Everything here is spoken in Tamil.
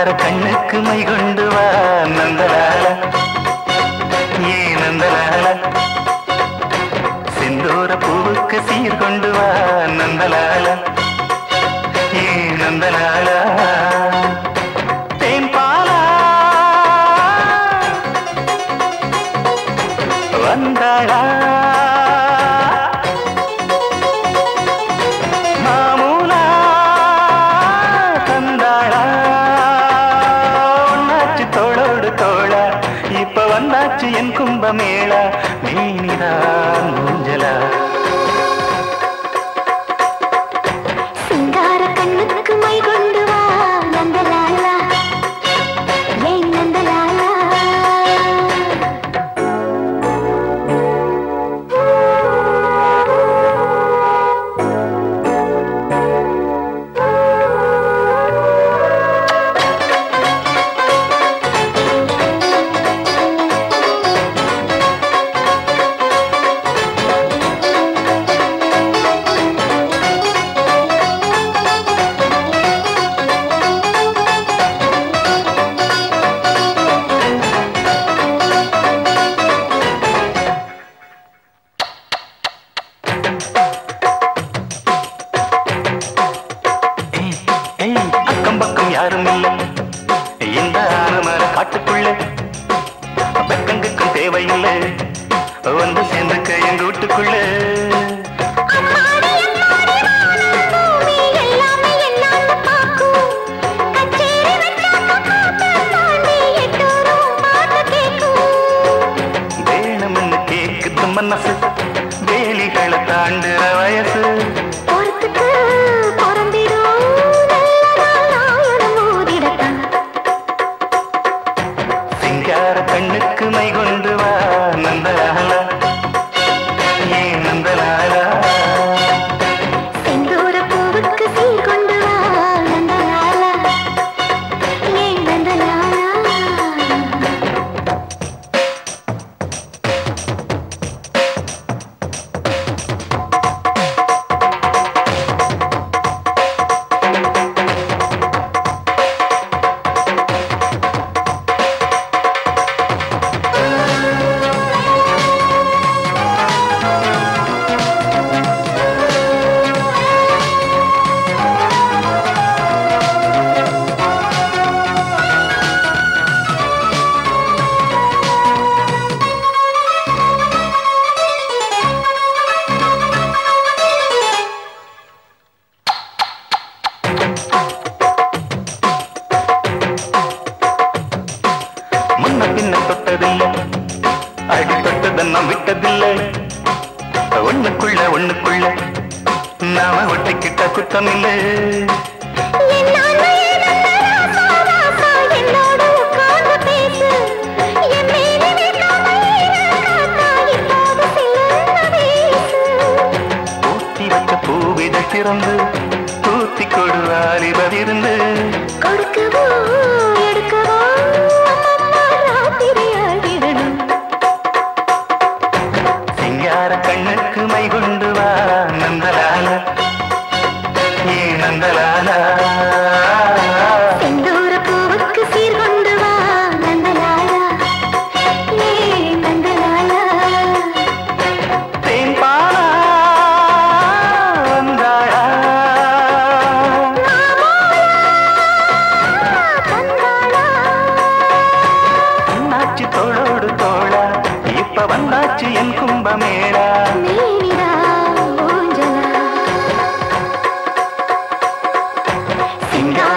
சிங்கார கண்ணுக்கு மை கொண்டு வா நந்தலால ஏ நந்தலால செந்தூர பூவுக்கு சீர் கொண்டு வா நந்தலால ஏ நந்தலால தேன்பாலா வந்தாளா மாமூலா தந்தாளா ஒன்னாச்சு தோளோடு தோளா இப்ப வந்தாச்சு என் கும்பமேளா நீனிதான் ஊஞ்சலா சிங்கார கண்ணுக்கு மை கொண்டு வா நந்தலாலா ஏன் நந்தலாலா ஏய், ஏய், அக்கம் பக்கம் யாரும் இல்லை இந்த ஆனமர காட்டுக்குள்ள பக்கங்குக்கும் தேவையில்லை வந்து சேர்ந்துக்க எங்க வீட்டுக்குள்ள பூமி எல்லாமே என்னான்னு பாக்கும் கச்சேரி வச்சாக்க காத்த தாண்டி எட்டூரும் பாட்டு கேக்கும் வேணும்னு கேக்குது மனசு வேலிகளை தாண்டுற வயசு பொறுத்துக்கு பொறந்திடும் நல்ல நாயனம் ஊதிடத்தான் சிங்கார கண்ணுக்கு மை கொண்டு வா நந்தலாலா ஏன் நந்தலாலா செந்தூர பூவுக்கு சீர் கொண்டு வா நந்தலாலா ஏன் நந்தலாலா முன்ன பின்ன தொட்டதில்லை அடி தொட்டதை நான் விட்டதில்லை ஒண்ணுக்குள்ள ஒண்ணுக்குள்ள நாம ஒட்டிக்கிட்ட குத்தம் இல்லை என்னான்னு ஏனென்ன ராசா, ராசா, என்னோடு உட்கார்ந்து பேசு. என் மேனி நிற்காம ஈர காத்தா, இப்போது சில்லுன்னு வீசு. ஊத்தி வச்ச பூவித திறந்து தூத்தி கொடு வாலிபதிருந்து கொடுக்கவோ, எடுக்கவோ, அம்மம்மா ராத்திரி ஆகிடணும். சிங்கார கண்ணுக்கு மை கொண்டு வா நந்தலால ஏ நந்தலாலா செந்தூர பூவுக்கு சீர் கொண்டு வா, நந்தலாலா. ஏ நந்தலாலா தேன்பாலா வந்தாளா என்னாச்சு தோளோடு தோளா இப்ப வந்தாச்சு என் கும்பமேளா சிங்கார